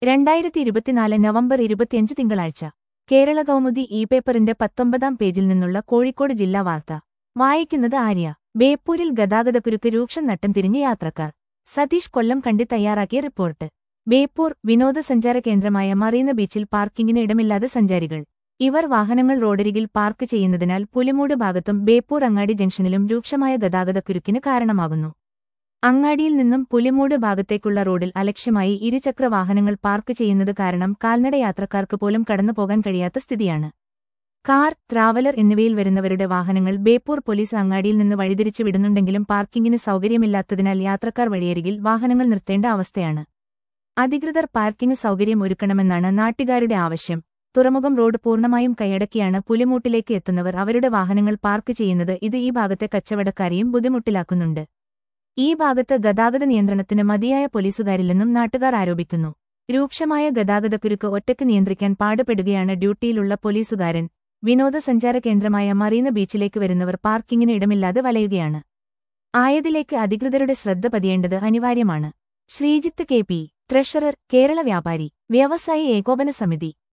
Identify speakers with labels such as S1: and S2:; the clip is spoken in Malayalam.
S1: രണ്ടായിരത്തി ഇരുപത്തിനാല് നവംബർ ഇരുപത്തിയഞ്ച് തിങ്കളാഴ്ച കേരള കൗമുദി ഇ പേപ്പറിന്റെ പത്തൊമ്പതാം പേജിൽ നിന്നുള്ള കോഴിക്കോട് ജില്ലാ വാർത്ത വായിക്കുന്നത് ആര്യ ബേപ്പൂരിൽ ഗതാഗതക്കുരുക്ക് രൂക്ഷം നട്ടം തിരിഞ്ഞ് യാത്രക്കാർ സതീഷ് കൊല്ലം കണ്ടി തയ്യാറാക്കിയ റിപ്പോർട്ട് ബേപ്പൂർ വിനോദസഞ്ചാര കേന്ദ്രമായ മറീന ബീച്ചിൽ പാർക്കിങ്ങിന് ഇടമില്ലാതെ സഞ്ചാരികൾ ഇവർ വാഹനങ്ങൾ റോഡരികിൽ പാർക്ക് ചെയ്യുന്നതിനാൽ പുലിമൂട് ഭാഗത്തും ബേപ്പൂർ അങ്ങാടി ജംഗ്ഷനിലും രൂക്ഷമായ ഗതാഗതക്കുരുക്കിന് കാരണമാകുന്നു അങ്ങാടിയിൽ നിന്നും പുലിമൂട് ഭാഗത്തേക്കുള്ള റോഡിൽ അലക്ഷ്യമായി ഇരുചക്ര വാഹനങ്ങൾ പാർക്ക് ചെയ്യുന്നത് കാരണം കാൽനട യാത്രക്കാർക്ക് പോലും കടന്നുപോകാൻ കഴിയാത്ത സ്ഥിതിയാണ് കാർ ട്രാവലർ എന്നിവയിൽ വരുന്നവരുടെ വാഹനങ്ങൾ ബേപ്പൂർ പോലീസ് അങ്ങാടിയിൽ നിന്ന് വഴിതിരിച്ചു വിടുന്നുണ്ടെങ്കിലും പാർക്കിങ്ങിന് സൗകര്യമില്ലാത്തതിനാൽ യാത്രക്കാർ വഴിയരികിൽ വാഹനങ്ങൾ നിർത്തേണ്ട അവസ്ഥയാണ് അധികൃതർ പാർക്കിംഗ് സൗകര്യം ഒരുക്കണമെന്നാണ് നാട്ടുകാരുടെ ആവശ്യം തുറമുഖം റോഡ് പൂർണ്ണമായും കൈയടക്കിയാണ് പുലിമൂട്ടിലേക്ക് എത്തുന്നവർ അവരുടെ വാഹനങ്ങൾ പാർക്ക് ചെയ്യുന്നത് ഇത് ഈ ഭാഗത്തെ കച്ചവടക്കാരെയും ബുദ്ധിമുട്ടിലാക്കുന്നുണ്ട് ഈ ഭാഗത്ത് ഗതാഗത നിയന്ത്രണത്തിന് മതിയായ പോലീസുകാരില്ലെന്നും നാട്ടുകാർ ആരോപിക്കുന്നു രൂക്ഷമായ ഗതാഗതക്കുരുക്ക് ഒറ്റയ്ക്ക് നിയന്ത്രിക്കാൻ പാടുപെടുകയാണ് ഡ്യൂട്ടിയിലുള്ള പോലീസുകാരൻ വിനോദസഞ്ചാര കേന്ദ്രമായ മറീന ബീച്ചിലേക്ക് വരുന്നവർ പാർക്കിങ്ങിന് ഇടമില്ലാതെ വലയുകയാണ് ആയതിലേക്ക് അധികൃതരുടെ ശ്രദ്ധ പതിയേണ്ടത് അനിവാര്യമാണ് Sreejith K P treasurer Kerala വ്യാപാരി വ്യവസായി ഏകോപന സമിതി